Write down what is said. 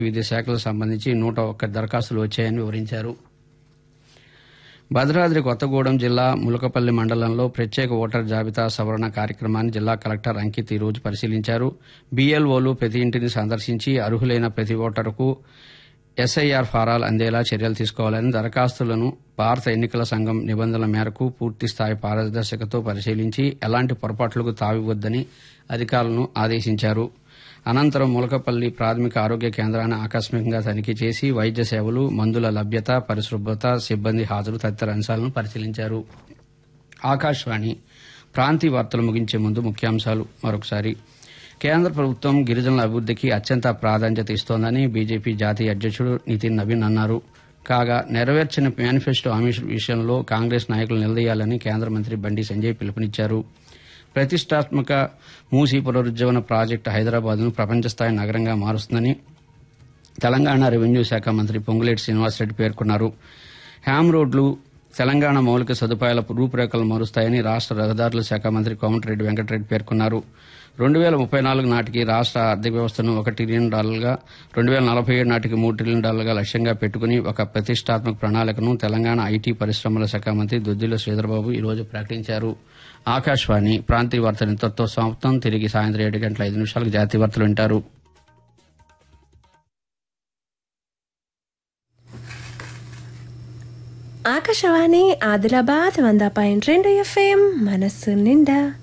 వివిధ శాఖలకు సంబంధించి నూట ఒక్క దరఖాస్తులు వచ్చాయని వివరించారు భద్రాద్రి కొత్తగూడెం జిల్లా ములకపల్లి మండలంలో ప్రత్యేక ఓటర్ జాబితా సవరణ కార్యక్రమాన్ని జిల్లా కలెక్టర్ అంకిత్ ఈరోజు పరిశీలించారు బీఎల్ఓలు ప్రతి ఇంటిని సందర్శించి అర్హులైన ప్రతి ఓటరుకు ఎస్ఐఆర్ ఫారాలు అందేలా చర్యలు తీసుకోవాలని దరఖాస్తులను భారత ఎన్నికల సంఘం నిబంధనల మేరకు పూర్తి స్థాయి పారదర్శకతో పరిశీలించి ఎలాంటి పొరపాట్లకు తావివద్దని అధికారులను ఆదేశించారు అనంతరం ములకపల్లి ప్రాథమిక ఆరోగ్య కేంద్రాన్ని ఆకస్మికంగా తనిఖీ చేసి వైద్య సేవలు మందుల లభ్యత పరిశుభ్రత సిబ్బంది హాజరు తదితర అంశాలను పరిశీలించారు ఆకాశవాణి ప్రాంతీయ వార్తలు ముగించే ముందు ముఖ్యాంశాలు మరొకసారి కేంద్ర ప్రభుత్వం గిరిజనుల అభివృద్ధికి అత్యంత ప్రాధాన్యత ఇస్తోందని బీజేపీ జాతీయ అధ్యక్షుడు నితిన్ నవీన్ అన్నారు కాగా నెరవేర్చిన మేనిఫెస్టో హామీ విషయంలో కాంగ్రెస్ నాయకులు నిలదీయాలని కేంద్ర మంత్రి బండి సంజయ్ పిలుపునిచ్చారు ప్రతిష్టాత్మక మూసీ పునరుజ్జీవన ప్రాజెక్టు హైదరాబాద్ను ప్రపంచ స్థాయి నగరంగా మారుస్తుందని తెలంగాణ రెవెన్యూ శాఖ మంత్రి పొంగులేటి శ్రీనివాసరెడ్డి పేర్కొన్నారు హ్యామ్ రోడ్లు తెలంగాణ మౌలిక సదుపాయాల రూపురేఖలు మారుస్తాయని రాష్ట రహదారుల శాఖ మంత్రి కోమటిరెడ్డి వెంకటరెడ్డి పేర్కొన్నారు రెండు వేల ముప్పై నాలుగు నాటికి రాష్ట ఆర్థిక వ్యవస్థను ఒక ట్రిలియన్ డాలర్గా రెండు వేల నలభై ఏడు నాటికి మూడు ట్రిలియన్ డాలర్గా లక్ష్యంగా పెట్టుకుని ఒక ప్రతిష్టాత్మక ప్రణాళికను తెలంగాణ ఐటీ పరిశ్రమల శాఖ మంత్రి దుద్దిల శ్రీధర్బాబు ఈరోజు ప్రకటించారు ఆకాశవాణి ప్రాంతీయ వార్తలు ఇంతటితో సమాప్తం తిరిగి సాయంత్రం ఏడు గంటల ఐదు నిమిషాలకు జాతీయ వార్తలు వింటారు ఆకాశవాణి ఆదిలాబాద్ వంద పాయింట్ రెండు ఎఫ్ఎం మనస్సు నిండా